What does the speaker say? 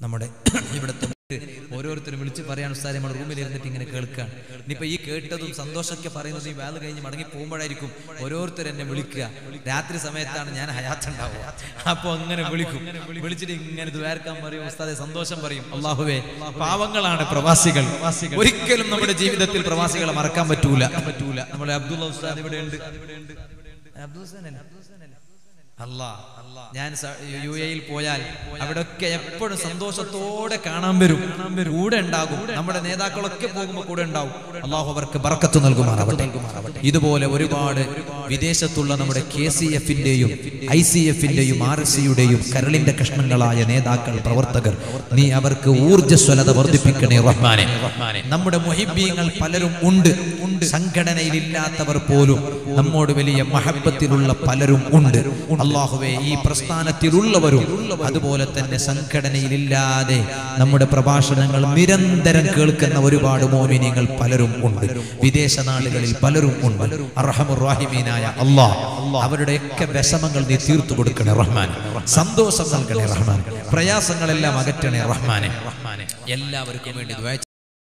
നമ്മുടെ ഇവിടുത്തെ ഓരോരുത്തരും വിളിച്ച് പറയാൻ ഉസ്താദെ നമ്മുടെ റൂമിൽ ഇരുന്നിട്ട് ഇങ്ങനെ കേൾക്കാൻ ഇനിയിപ്പോ ഈ കേട്ടതും സന്തോഷമൊക്കെ പറയുന്നത് ഈ വേല കഴിഞ്ഞ് മടങ്ങി പോകുമ്പോഴായിരിക്കും ഓരോരുത്തർ എന്നെ വിളിക്കുക രാത്രി സമയത്താണ് ഞാൻ ഹയാത്തുണ്ടാവുക അപ്പൊ അങ്ങനെ വിളിക്കും വിളിച്ചിട്ട് ഇങ്ങനെ ദ്വാരക്കാൻ പറയും ഉസ്താദെ സന്തോഷം പറയും അള്ളാഹുവേ പാവങ്ങളാണ് പ്രവാസികൾ ഒരിക്കലും നമ്മുടെ ജീവിതത്തിൽ പ്രവാസികളെ മറക്കാൻ പറ്റൂല പറ്റൂല നമ്മുടെ അബ്ദുള്ള ഉസ്താദ് ഇവിടെ ഉണ്ട് അബ്ദുൽ ഹുസൈനല്ലേ? അല്ലാ ഞാൻ സ- യു എയിൽ പോയാൽ അവിടെയൊക്കെ എപ്പോഴും സന്തോഷത്തോടെ കാണാൻ വരും കൂടെ ഉണ്ടാകും നമ്മുടെ നേതാക്കളൊക്കെ പോകുമ്പോൾ കൂടെ ഉണ്ടാവും അള്ളാഹു അവർക്ക് ബർക്കത്ത് നൽകുമാറാവട്ടെ ഇതുപോലെ ഒരുപാട് വിദേശത്തുള്ള നമ്മുടെ കെ സി എഫിന്റെയും ഐ സി എഫിന്റെയും ആർ എസ് സിയുടെയും കരളിന്റെ കഷ്ണങ്ങളായ നേതാക്കൾ പ്രവർത്തകർ നീ അവർക്ക് ഊർജ്ജസ്വലത വർദ്ധിപ്പിക്കണേ റഹ്മാനെ നമ്മുടെ മുഹിബീങ്ങൾ പലരും ഉണ്ട് ഉണ്ട് സംഘടനയിലില്ലാത്തവർ പോലും നമ്മോട് വലിയ മഹബത്തിലുള്ള പലരും ഉണ്ട് അള്ളാഹുവെ ഈ പ്രസ്ഥാനത്തിലുള്ളവരും അതുപോലെ തന്നെ സംഘടനയിലില്ലാതെ നമ്മുടെ പ്രഭാഷണങ്ങൾ നിരന്തരം കേൾക്കുന്ന ഒരുപാട് മോമിനിയങ്ങൾ പലരും ഉണ്ട് വിദേശ നാടുകളിൽ പലരും ഉണ്ട് അർഹമുറാഹിമീനായ അള്ളാഹ് അവരുടെയൊക്കെ വിഷമങ്ങൾ നീ തീർത്തു കൊടുക്കണേ റഹ്മാൻ സന്തോഷം നൽകണേ റഹ്മാൻ പ്രയാസങ്ങളെല്ലാം അകറ്റണേ റഹ്മാനെ എല്ലാവർക്കും വേണ്ടി ദ്വാ